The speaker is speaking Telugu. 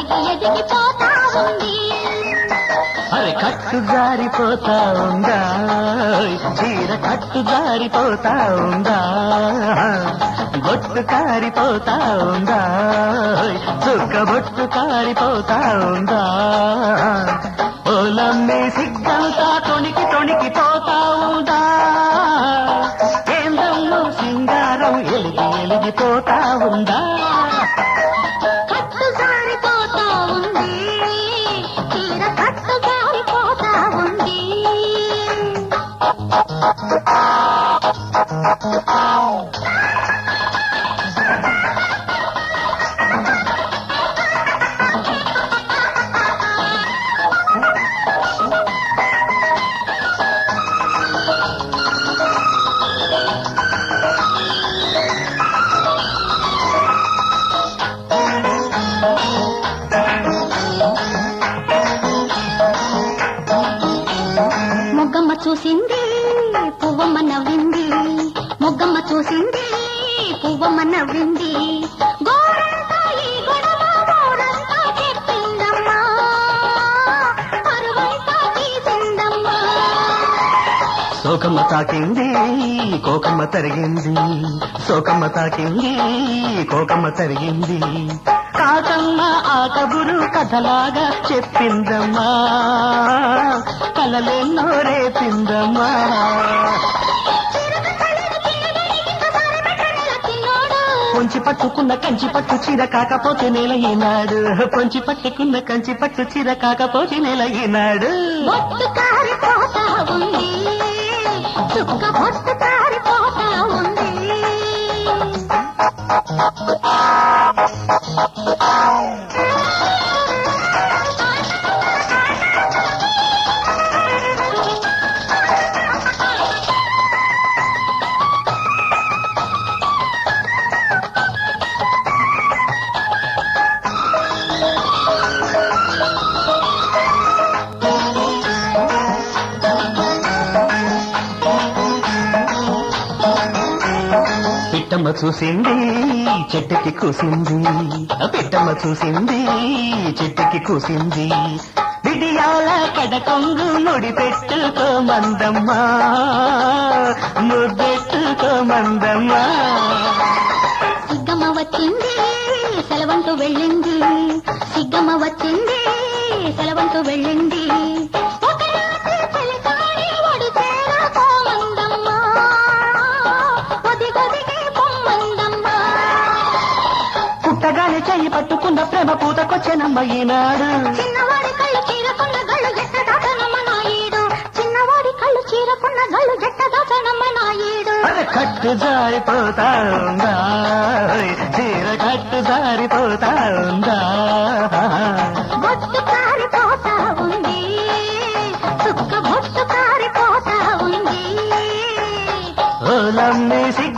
ఎదిగి ఎదిగిపోతా ఉంది అరే కట్టు జారిపోతా ఉందా చీర కట్టు జారిపోతా ఉందా బొట్టు కారిపోతా ఉందా చుక్క బొట్టు కారిపోతా ఉందా ఓలమ్మే సిగ్గంతా తొణికి తొణికి పోతా ఉందా ఏందమ్మో సింగారం ఎలిగి ఎలిగిపోతా ఉందా కట్టు జారిపోతా ఉంది చీర కట్టు జారిపోతా ఉంది మొగ్గమ్మ చూసింది పువ్వమ్మ నవ్వింది మొగ్గమ్మ చూసింది పువ్వమ్మ నవ్వింది గోరంతా ఈ గొడవ గోరంతా చెప్పిందమ్మా పరువంతా తీసిందమ్మా సోకమ్మ తాకింది కోకమ్మ తరిగింది సోకమ్మ తాకింది కోకమ్మ తరిగింది కాకమ్మ ఆ కబురు కథలాగా చెప్పిందమ్మా కలలెన్నో రేపిందమ్మా పొంచి పట్టుకున్న కంచి పట్టు చీర కాకపోతే నెల ఈనాడు పొంచి పట్టుకున్న కంచి పట్టు చీర కాకపోతే నెల ఈనాడు బొట్టు కారిపోతా ఉంది చుక్క బొట్టు కారిపోతా ఉంది పిట్టమ్మ చూసింది చెట్టుకి కూసింది పిట్టమ్మ చూసింది చెట్టుకి కూసింది విడియాల కడకొంగు ముడి పెట్టుకోమందమ్మా ముద్దెట్టుకోమందమ్మా సిగ్గమ్మ వచ్చింది సెలవంటూ వెళ్ళింది సిగ్గమ్మ వచ్చింది సెలవంటూ వెళ్ళింది ఒక రాత్రి చలికాడి ఒడి చేరకోమందమ్మా ఒదిగొదిగి పొమ్మందమ్మా పుట్టగానే చెయ్యి పట్టుకున్న ప్రేమ పూతకొచ్చెనమ్మ ఈనాడు చిన్నవాడి కళ్ళు చీరకున్న గళ్ళు ఎట్టదాచనమ్మ నాయుడు చిన్నవాడి కళ్ళు చీరకున్న గళ్ళు ఎట్టదాచనమ్మ నాయుడు అరే కట్టు జారిపోతా ఉందా చీర కట్టు జారిపోతా ఉందా బొట్టు కారిపోతా ఉంది చుక్క బొట్టు కారిపోతా ఉంది ఓలమ్మి సిగ్గు